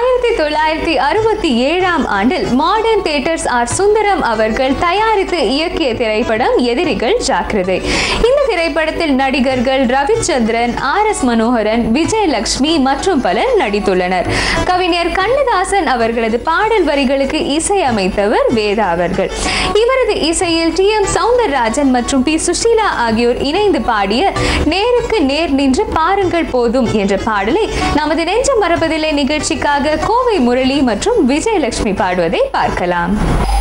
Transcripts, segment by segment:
ஆயிரத்தி தொள்ளாயிரத்தி அறுபத்தி ஏழாம் ஆண்டில் மாடர்ன் தியேட்டர்ஸ் ஆர் சுந்தரம் அவர்கள் தயாரித்து இயக்கிய திரைப்படம் எதிரிகள் ஜாக்கிரதை இந்த திரைப்படத்தில் நடிகர்கள் ரவிச்சந்திரன் ஆர் எஸ் மனோகரன் விஜயலட்சுமி மற்றும் பலர் நடித்துள்ளனர் கவிஞர் கண்ணதாசன் அவர்களது பாடல் வரிகளுக்கு இசையமைத்தவர் வேதா அவர்கள் இவரது இசையில் டி எம் சவுந்தரராஜன் மற்றும் பி சுஷீலா ஆகியோர் இணைந்து பாடிய நேருக்கு நேர் நின்று பாருங்கள் போதும் என்ற பாடலை நமது நெஞ்சம் மறப்பதில்லை நிகழ்ச்சிக்காக கோவை முரளி மற்றும் விஜயலட்சுமி பாடுவதை பார்க்கலாம்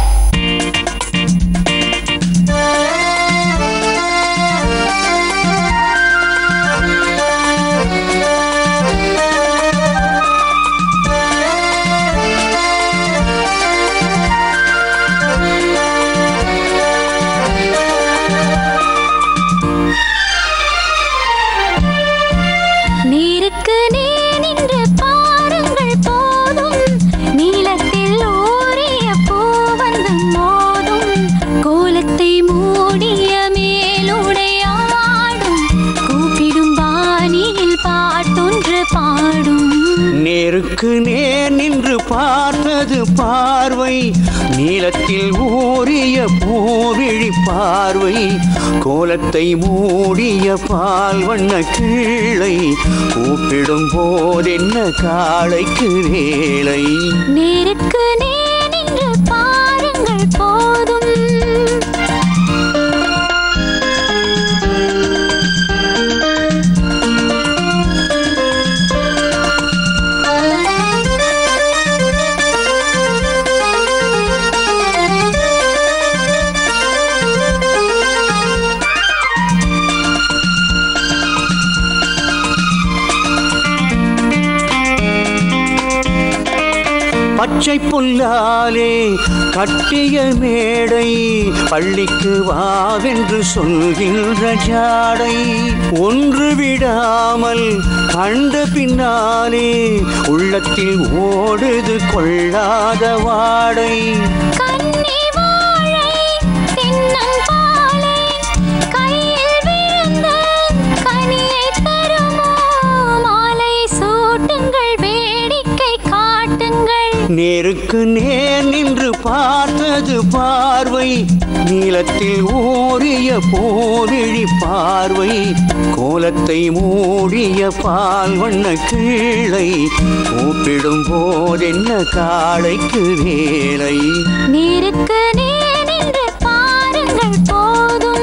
நீருக்கு நேர் நின்று பாருங்கள் போதும் நீளத்தில் ஓரிய பூவந்து மோதும் கோலத்தை மூடிய மேலுடையாடும் கூப்பிடும் பாணியில் பாட்டொன்று பாடும் நேருக்கு நேர் நின்று பார்த்தது பார்வை நீளத்தில் ஊறிய பூவிழி பார்வை கோலத்தை மூடிய பால் வண்ண கிள்ளை கூப்பிடும் போதென்ன காளைக்கு வேலை நேருக்கு நேர் நின்று பாருங்கள் போதும் பச்சை புல்லாலே கட்டிய மேடை பள்ளிக்கு வாவென்று சொல்கின்ற ஜாடை ஒன்று விடாமல் கண்ட பின்னாலே உள்ளத்தில் ஓடுது கொள்ளாத வாடை கன்னி வாழை தென்னம்பாலை கையில் விழுந்த கனியை தருமோ மாலை சூட்டுங்கள் வேடிக்கை காட்டுங்கள் நேருக்கு நேர் நின்று பார்த்தது பார்வை நீளத்தில் ஊறிய போரிழி பார்வை கோலத்தை மூடிய பால் வண்ண கீழை கூப்பிடும் போதென்ன காளைக்கு வேலை நேருக்கு நேர் நின்று பாருங்கள் போதும்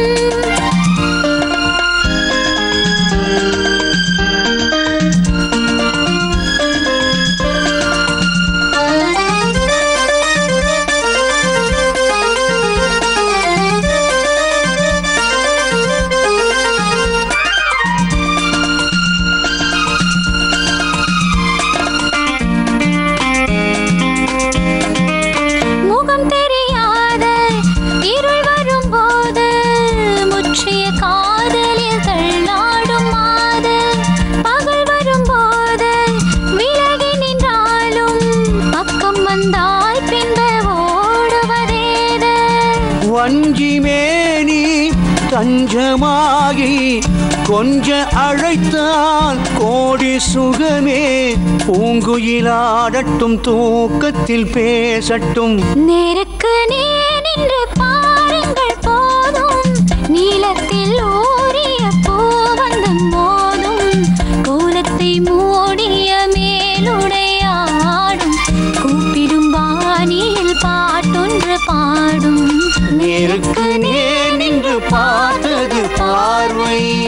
முகம் தெரியாத இருள் வரும்போது முற்றிய காதலில் தள்ளாடும் மாது பகல் வரும்போது விலகி நின்றாலும் பக்கம் வந்தால் பின்பு ஓடுவதேது வஞ்சி மேனி தஞ்சமாகி கொஞ்ச அழைத்தால் கோடி சுகமே பூங்குயிலாடட்டும் தூக்கத்தில் பேசட்டும் நேருக்கு நேர் நின்று பாருங்கள் போதும் நீளத்தில் ஓரிய பூவந்தம் மோதும் கோலத்தை மூடிய மேலுடையாடும் கூப்பிடும் பாணியில் பாட்டொன்று பாடும் நேருக்கு நேர் நின்று பார்த்தது பார்வை